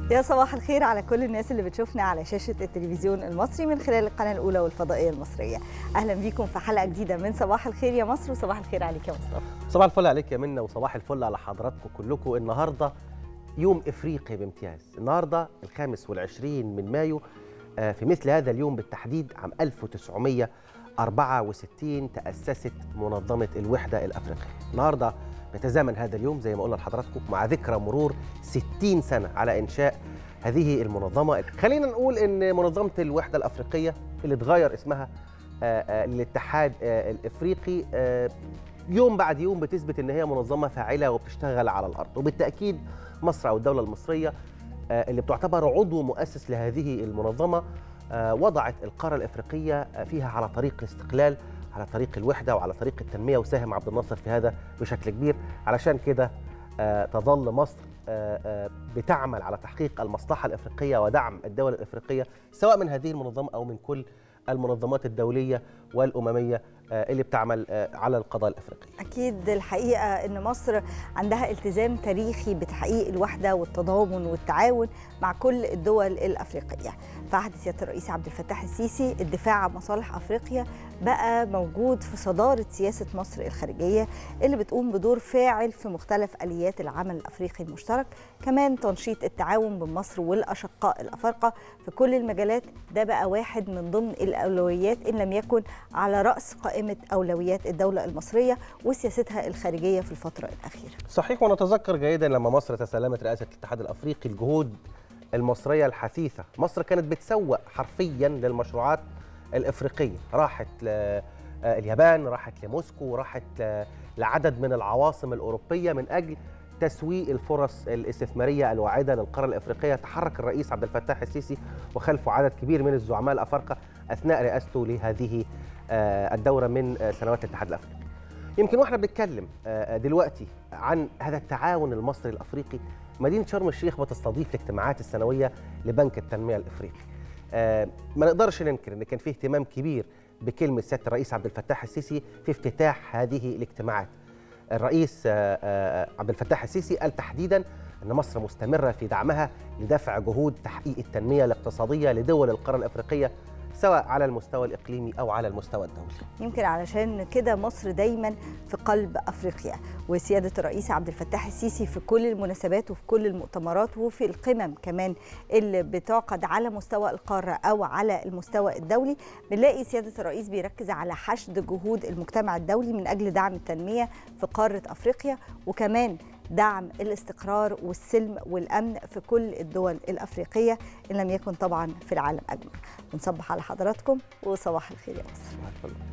يا صباح الخير على كل الناس اللي بتشوفنا على شاشة التلفزيون المصري من خلال القناة الأولى والفضائية المصرية أهلا بيكم في حلقة جديدة من صباح الخير يا مصر وصباح الخير عليك يا مصطفى صباح الفل عليك يا منى وصباح الفل على حضراتكم كلكم النهارده يوم افريقي بامتياز النهارده الخامس والعشرين من مايو آه، في مثل هذا اليوم بالتحديد عام 1964 تأسست منظمة الوحدة الأفريقية النهارده بيتزامن هذا اليوم زي ما قلنا لحضراتكم مع ذكرى مرور 60 سنة على إنشاء هذه المنظمة خلينا نقول إن منظمة الوحدة الأفريقية اللي اتغير اسمها آه، آه، للاتحاد آه، الإفريقي آه، يوم بعد يوم بتثبت ان هي منظمه فاعله وبتشتغل على الارض وبالتاكيد مصر او الدوله المصريه آه، اللي بتعتبر عضو مؤسس لهذه المنظمه آه، وضعت القاره الافريقيه آه، فيها على طريق الاستقلال على طريق الوحده وعلى طريق التنميه وساهم عبد الناصر في هذا بشكل كبير علشان كده آه، تظل مصر آه، آه، بتعمل على تحقيق المصلحه الافريقيه ودعم الدول الافريقيه سواء من هذه المنظمه او من كل المنظمات الدوليه والامميه آه، اللي بتعمل آه، على القضاء الافريقي أكيد الحقيقة أن مصر عندها التزام تاريخي بتحقيق الوحدة والتضامن والتعاون مع كل الدول الأفريقية في عهد سيادة الرئيس عبد الفتاح السيسي الدفاع عن مصالح أفريقيا بقى موجود في صدارة سياسة مصر الخارجية اللي بتقوم بدور فاعل في مختلف آليات العمل الأفريقي المشترك كمان تنشيط التعاون بين مصر والأشقاء الأفارقة في كل المجالات ده بقى واحد من ضمن الأولويات إن لم يكن على رأس قائمة أولويات الدولة المصرية وسياستها الخارجية في الفترة الأخيرة صحيح ونتذكر جيدا لما مصر تسلمت رئاسه الاتحاد الافريقي الجهود المصريه الحثيثه مصر كانت بتسوق حرفيا للمشروعات الافريقيه راحت لليابان راحت لموسكو راحت ل- لعدد من العواصم الاوروبيه من اجل تسويق الفرص الاستثماريه الواعده للقاره الافريقيه تحرك الرئيس عبد الفتاح السيسي وخلفه عدد كبير من الزعماء الافارقه اثناء رئاسته لهذه آه، الدوره من آه، سنوات الاتحاد الافريقي يمكن واحنا بنتكلم آه، دلوقتي عن هذا التعاون المصري الافريقي مدينه شرم الشيخ بتستضيف الاجتماعات السنويه لبنك التنميه الافريقي آه، ما نقدرش ننكر ان كان فيه اهتمام كبير بكلمه سياده الرئيس عبد الفتاح السيسي في افتتاح هذه الاجتماعات الرئيس آه، آه، عبد الفتاح السيسي قال تحديدا ان مصر مستمره في دعمها لدفع جهود تحقيق التنميه الاقتصاديه لدول القاره الافريقيه سواء على المستوى الاقليمي او على المستوى الدولي يمكن علشان كده مصر دايما في قلب افريقيا وسياده الرئيس عبد الفتاح السيسي في كل المناسبات وفي كل المؤتمرات وفي القمم كمان اللي بتعقد على مستوى القاره او على المستوى الدولي بنلاقي سياده الرئيس بيركز على حشد جهود المجتمع الدولي من اجل دعم التنميه في قاره افريقيا وكمان دعم الاستقرار والسلم والامن في كل الدول الافريقيه ان لم يكن طبعا في العالم اجمع بنصبح على حضراتكم وصباح الخير يا مصر صباح الفل